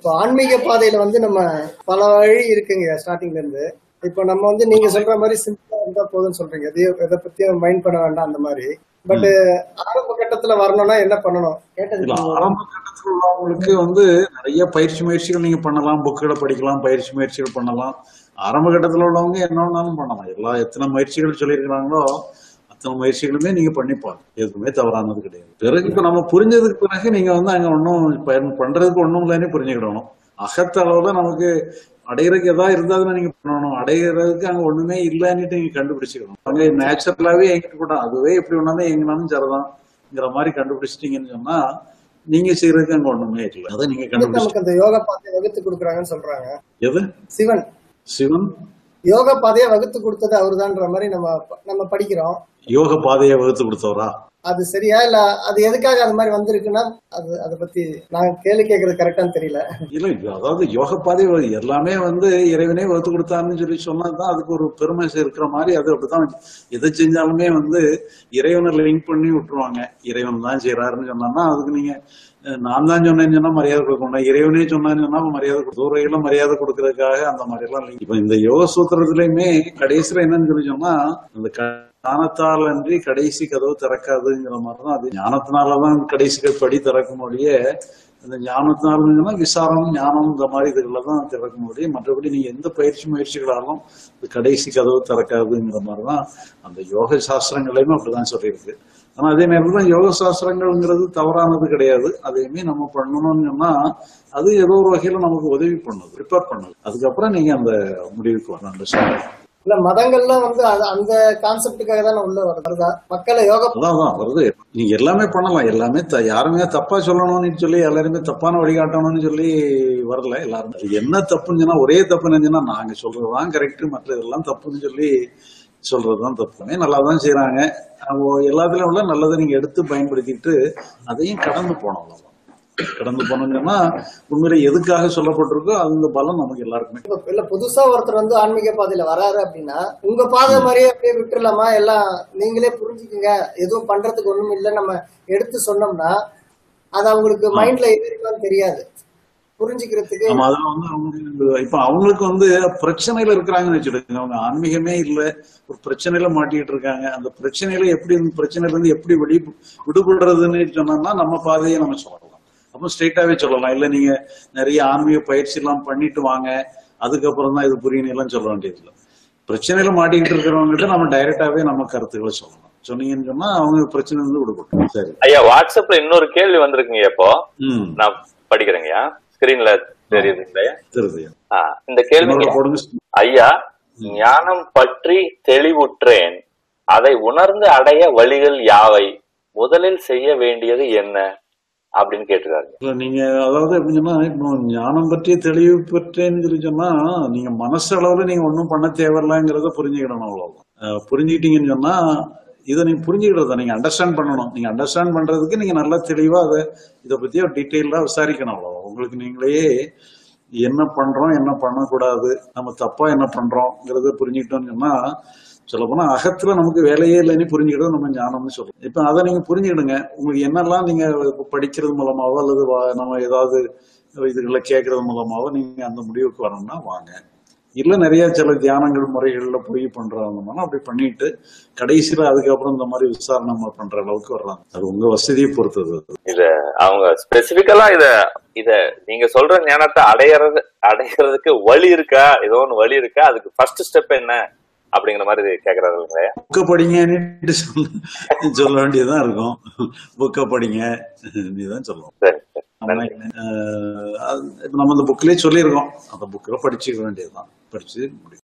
இப்போ ஆன்மீக பாதையில வந்து நம்ம பல வழி இருக்குங்க ஸ்டார்டிங்ல இருந்து இப்போ நம்ம வந்து நீங்க சொல்ற மாதிரி சிம்பிளா இருந்தா போதும்னு சொல்றீங்க எதையும் எதை பத்தியும் மைண்ட் பண்ண வேண்டாம் அந்த மாதிரி பட் ஆரம்ப கட்டத்துல வரணும்னா என்ன பண்ணணும் கேட்டது இல்ல ஆரம்ப கட்டத்தில் உள்ளவங்களுக்கு வந்து நிறைய பயிற்சி முயற்சிகள் நீங்க பண்ணலாம் புக்குகளை படிக்கலாம் பயிற்சி முயற்சிகள் பண்ணலாம் ஆரம்ப கட்டத்தில் உள்ளவங்க என்ன வேணாலும் பண்ணலாம் எல்லா எத்தனை முயற்சிகள் சொல்லியிருக்கிறாங்களோ அத்தனை முயற்சிகளுமே நீங்க பண்ணிப்பாங்க எதுக்குமே தவறானது கிடையாது பிறகு இப்ப நம்ம புரிஞ்சதுக்கு பிறகு நீங்க வந்து அங்க ஒன்றும் பயன் பண்றதுக்கு ஒண்ணும் இல்லைன்னு புரிஞ்சுக்கிடணும் அகத்தளவுல நமக்கு அடையிறதுக்கு எதா இருந்தாலும் நீங்க பண்ணணும் அடையிறதுக்கு அங்க ஒண்ணுமே இல்லைன்னுட்டு நீங்க கண்டுபிடிச்சுக்கணும் அங்க நேச்சுரலாவே எங்கிட்டு கூட அதுவே எப்படி ஒண்ணாலும் எங்கனாலும் சரிதான்ங்கிற மாதிரி கண்டுபிடிச்சிட்டீங்கன்னு சொன்னா நீங்க செய்யறதுக்கு அங்க ஒண்ணுமே இல்லை அதை நீங்க கண்டுபிடிச்சு நமக்கு அந்த யோகா பாதையை வகுத்து கொடுக்குறாங்கன்னு சொல்றாங்க எது சிவன் சிவன் யோகா பாதையை வகுத்து கொடுத்தது அவருதான்ற மாதிரி நம்ம நம்ம படிக்கிறோம் யோக பாதையை வகுத்து கொடுத்தவரா அது சரியா இல்ல அது எதுக்காக அது மாதிரி வந்திருக்குன்னா அது அதை பத்தி நான் கேள்வி கேட்கறது கரெக்டான்னு தெரியல இல்ல இது அதாவது யோக பாதை வ- எல்லாமே வந்து இறைவனே வகுத்து கொடுத்தாருன்னு சொல்லி சொன்னாதான் அதுக்கு ஒரு பெருமை இருக்கிற மாதிரி அது அப்படித்தான் எதை செஞ்சாலுமே வந்து இறைவனை லிங்க் பண்ணி விட்டுருவாங்க இறைவன் தான் செய்யறாருன்னு சொன்னான்னா அதுக்கு நீங்க அஹ், நான் தான் சொன்னேன்னு சொன்னா மரியாதை கொடுக்கணும் இறைவனே சொன்னான்னு சொன்னா மரியாதை கொடு- தூரையில மரியாதை கொடுக்கறதுக்காக அந்த மாதிரி எல்லாம் link. இப்ப இந்த யோக சூத்திரத்திலயுமே கடைசியில என்னன்னு சொல்லி சொன்னா இந்த ஞானத்தால் அன்றி கடைசி கதவு திறக்காதுங்கிற மாதிரிதான் அது ஞானத்தினாலதான் கடைசி படி திறக்கும் ஒழிய இந்த ஞானத்தினால இருந்தீங்கன்னா விசாரம் ஞானம் இந்த மாதிரி இதுகளில் தான் திறக்க முடியும் மற்றபடி நீங்க எந்த பயிற்சி முயற்சிகளாலும் இது கடைசி கதவு திறக்காதுங்கிற மாதிரி தான் அந்த யோக சாஸ்திரங்களையும் அப்படிதான் சொல்லியிருக்கு ஆனா அதே நேரத்துல யோக சாஸ்திரங்கள்ங்கிறது தவறானது கிடையாது அதையுமே நம்ம பண்ணணும்னு சொன்னா அது ஏதோ ஒரு வகையில நமக்கு உதவி பண்ணுது ப்ரிப்பேர் பண்ணுது அதுக்கப்புறம் நீங்க அந்த முடிவுக்கு வரணும் understand? இல்ல மதங்கள்லாம் வந்து அது- அந்த கான்செப்டுக்காக தான் உள்ள வருதா மக்களை யோகா அதான் அதான் வருது நீங்க எல்லாமே பண்ணலாம் எல்லாமே த- யாருமே தப்பா சொல்லணும்னு சொல்லி எல்லாருமே தப்பான வழிகாட்டணும்னு சொல்லி வரல எல்லாரும் அது என்ன தப்புன்னு சொன்னா ஒரே தப்பு நினைச்சுன்னா நாங்க சொல்றதுதான் கரெக்ட் மற்ற இதெல்லாம் தப்புன்னு சொல்லி சொல்றதுதான் தப்புமே நல்லா தான் செய்யறாங்க அவங்க எல்லாத்துலயும் உள்ள நல்லதை நீங்க எடுத்து பயன்படுத்திட்டு அதையும் கடந்து போனோம் அவ்வளவுதான். கடந்து போனோம்னு சொன்னா உண்மையில எதுக்காக சொல்லப்பட்டிருக்கோ அந்த பலம் நமக்கு எல்லாருக்குமே இப்ப இல்ல புதுசா ஒருத்தர் வந்து ஆன்மீக பாதையில வராரு அப்படின்னா உங்க பாதை மாதிரியே அப்படியே விட்டுறலாமா எல்லாம் நீங்களே புரிஞ்சுக்குங்க எதுவும் பண்றதுக்கு ஒண்ணும் இல்ல நம்ம எடுத்து சொன்னோம்னா அது அவங்களுக்கு மைண்ட்ல எதிர்க்கான்னு தெரியாது புரிஞ்சுக்கிறதுக்கு ஆமா அதுல வந்து அவங்க இப்ப அவங்களுக்கு வந்து பிரச்சனையில இருக்கிறாங்கன்னு வச்சுடுங்க அவங்க ஆன்மீகமே இல்ல ஒரு பிரச்சனையில மாட்டிட்டு இருக்காங்க அந்த பிரச்சனையில எப்படி இந்த பிரச்சனையில இருந்து எப்படி வெளி விடுபடுறதுன்னு சொன்னோம்னா நம்ம பாதையை நம்ம சொல்லலாம் அப்போ ஸ்ட்ரெயிட்டாவே சொல்லலாம் இல்ல நீங்க நிறைய ஆன்மீக பயிற்சி எல்லாம் பண்ணிட்டு வாங்க அதுக்கப்புறம் தான் இது புரியணும் எல்லாம் சொல்ல வேண்டியது இல்லை பிரச்சனையில மாட்டிக்கிட்டு இருக்கிறவங்ககிட்ட நம்ம டைரக்டாவே நம்ம கருத்துக்களை சொல்லலாம் சொன்னீங்கன்னு சொன்னா அவங்க பிரச்சனை இருந்து விடுபட்டோம் சரி ஐயா வாட்ஸ்அப்ல இன்னொரு கேள்வி வந்திருக்குங்க இப்போ ம் நான் படிக்கிறேங்கய்யா ஸ்கிரீன்ல தெரியுதுங்களா தெரியுது ஆ, இந்த கேள்விங்க இன்னொரு போடுங்க ஐயா ஞானம் பற்றி தெளிவுற்றேன் அதை உணர்ந்து அடைய வழிகள் யாவை முதலில் செய்ய வேண்டியது என்ன அப்படின்னு கேட்டிருக்காரு இல்ல நீங்க அதாவது எப்படி சொன்னா இப்போ ஞானம் பற்றிய தெளிவு பெற்றேன்னு சொல்லி சொன்னா நீங்க மனசு அளவுல நீங்க ஒன்றும் பண்ண தேவையில்லைங்கிறத புரிஞ்சுக்கிடணும் அவ்வளவுதான் அஹ் புரிஞ்சுக்கிட்டீங்கன்னு சொன்னா இதை நீங்க புரிஞ்சுக்கிறத நீங்க அண்டர்ஸ்டாண்ட் பண்ணணும் நீங்க அண்டர்ஸ்டாண்ட் பண்றதுக்கு நீங்க நல்லா தெளிவா அதை இதை பத்தி ஒரு டீட்டெயிலா விசாரிக்கணும் அவ்வளவுதான் உங்களுக்கு நீங்களே என்ன பண்றோம் என்ன பண்ணக்கூடாது நம்ம தப்பா என்ன பண்றோம்ங்கிறத புரிஞ்சுக்கிட்டோம்னு சொன்னா சொல்ல போனா அகத்துல நமக்கு வேலையே இல்லைன்னு புரிஞ்சுக்கிட்டது நம்ம ஞானம்னு சொல்றோம் இப்ப அதை நீங்க புரிஞ்சுக்கிடுங்க உங்களுக்கு என்னெல்லாம் நீங்க இப்ப படிக்கிறது மூலமாவோ அல்லது வா- நம்ம ஏதாவது இதுகளை கேட்கறது மூலமாவோ நீங்க அந்த முடிவுக்கு வரணும்னா வாங்க இல்ல நிறைய சில தியானங்கள் முறைகள்ல போய் பண்றாங்கன்னா அப்படி பண்ணிட்டு கடைசியில அதுக்கப்புறம் இந்த மாதிரி விசாரணை நம்ம பண்ற அளவுக்கு வர்றாங்க அது உங்க வசதியை பொறுத்தது அது. இத அவங்க ஸ்பெசிபிக்கலா இத இத நீங்க சொல்ற ஞானத்தை அடையறது அடையறதுக்கு வழி இருக்கா ஏதோ ஒண்ணு வழி இருக்கா அதுக்கு ஃபர்ஸ்ட் ஸ்டெப் என்ன அப்படிங்கிற மாதிரி கேக்குறாரு இல்லைங்களா புக்கை படிங்கன்னு சொல்ல சொல்ல வேண்டியதுதான் இருக்கும் புக்கை படிங்க இதுதான் சொல்லுவோம் சரி சரி நம்ம, அஹ், அது இப்ப நம்ம அந்த புக்லயே சொல்லியிருக்கோம் அந்த புக்கில் படிச்சுக்க வேண்டியதுதான் படிச்சு முடியும்